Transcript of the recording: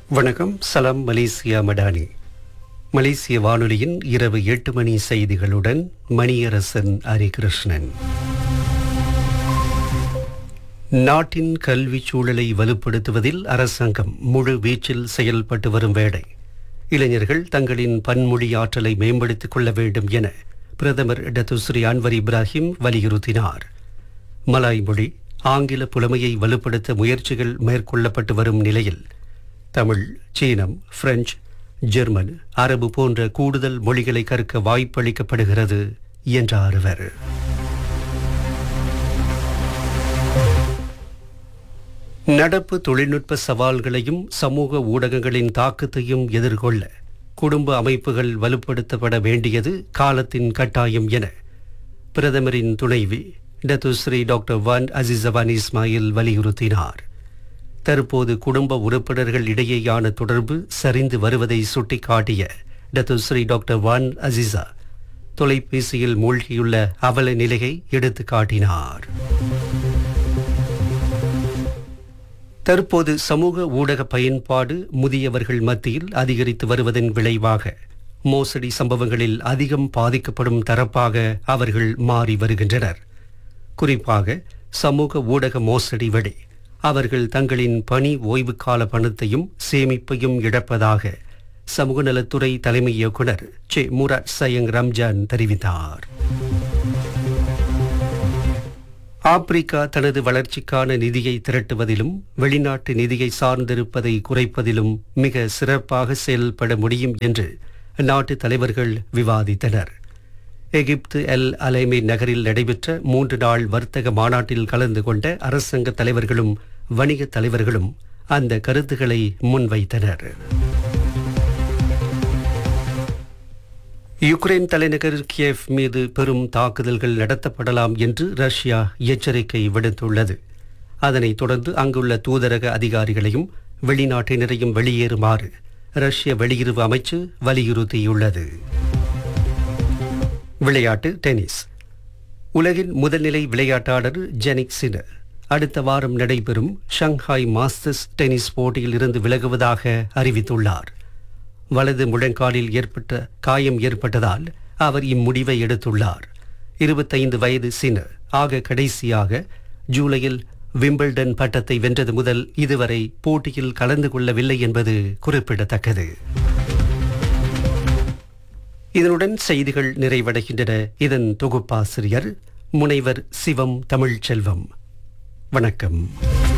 வணக்கம் சலாம் மலேசியா மடானி மலேசிய வானொலியின் இரவு எட்டு மணி செய்திகளுடன் மணியரசன் ஹரிகிருஷ்ணன் நாட்டின் கல்விச் சூழலை வலுப்படுத்துவதில் அரசாங்கம் முழு வீச்சில் செயல்பட்டு வரும் வேளை இளைஞர்கள் தங்களின் பன்மொழி ஆற்றலை மேம்படுத்திக் கொள்ள வேண்டும் என பிரதமர் டத்துஸ்ரீ அன்வர் இப்ராஹிம் வலியுறுத்தினார் மலாய் மொழி ஆங்கில புலமையை வலுப்படுத்த முயற்சிகள் மேற்கொள்ளப்பட்டு வரும் நிலையில் தமிழ் சீனம் பிரெஞ்சு ஜெர்மன் அரபு போன்ற கூடுதல் மொழிகளை கற்க வாய்ப்பளிக்கப்படுகிறது என்றார் அவர் நடப்பு தொழில்நுட்ப சவால்களையும் சமூக ஊடகங்களின் தாக்கத்தையும் எதிர்கொள்ள குடும்ப அமைப்புகள் வலுப்படுத்தப்பட வேண்டியது காலத்தின் கட்டாயம் என பிரதமரின் துணைவி Datuk Seri doctor Wan Azizah Wan Ismail வலியுறுத்தினார் தற்போது குடும்ப உறுப்பினர்கள் இடையேயான தொடர்பு சரிந்து வருவதை சுட்டிக்காட்டிய டத்துஸ்ரீ டாக்டர் வான் அசிசா தொலைபேசியில் மூழ்கியுள்ள அவல நிலையை எடுத்து காட்டினார் தற்போது சமூக ஊடக பயன்பாடு முதியவர்கள் மத்தியில் அதிகரித்து வருவதன் விளைவாக மோசடி சம்பவங்களில் அதிகம் பாதிக்கப்படும் தரப்பாக அவர்கள் மாறி வருகின்றனர் குறிப்பாக சமூக ஊடக மோசடி வழி அவர்கள் தங்களின் பணி ஓய்வு கால பணத்தையும் சேமிப்பையும் இழப்பதாக சமூக நலத்துறை தலைமை இயக்குனர் சே முராட் சயங் ரம்ஜான் தெரிவித்தார் ஆப்பிரிக்கா தனது வளர்ச்சிக்கான நிதியை திரட்டுவதிலும் வெளிநாட்டு நிதியை சார்ந்திருப்பதை குறைப்பதிலும் மிக சிறப்பாக செயல்பட முடியும் என்று நாட்டு தலைவர்கள் விவாதித்தனர் எகிப்து எல் அலைமே நகரில் நடைபெற்ற மூன்று நாள் வர்த்தக மாநாட்டில் கலந்து கொண்ட அரசாங்க தலைவர்களும் வணிக தலைவர்களும் அந்த கருத்துக்களை முன்வைத்தனர் யுக்ரைன் தலைநகர் கியேவ் மீது பெரும் தாக்குதல்கள் நடத்தப்படலாம் என்று ரஷ்யா எச்சரிக்கை விடுத்துள்ளது அதனைத் தொடர்ந்து அங்குள்ள தூதரக அதிகாரிகளையும் வெளிநாட்டினரையும் வெளியேறுமாறு ரஷ்ய வெளியுறவு அமைச்சு வலியுறுத்தியுள்ளது விளையாட்டு டென்னிஸ் உலகின் முதல்நிலை விளையாட்டாளர் ஜெனிக் சினர் அடுத்த வாரம் நடைபெறும் ஷங்காய் மாஸ்டர்ஸ் டென்னிஸ் போட்டியில் இருந்து விலகுவதாக அறிவித்துள்ளார் வலது முழங்காலில் ஏற்பட்ட காயம் ஏற்பட்டதால் அவர் இம்முடிவை எடுத்துள்ளார் இருபத்தைந்து வயது சினர் ஆக கடைசியாக ஜூலையில் விம்பிள்டன் பட்டத்தை வென்றது முதல் இதுவரை போட்டியில் கலந்து கொள்ளவில்லை என்பது குறிப்பிடத்தக்கது இதனுடன் செய்திகள் நிறைவடைகின்றன இதன் தொகுப்பாசிரியர் முனைவர் சிவம் தமிழ்ச்செல்வம் வணக்கம்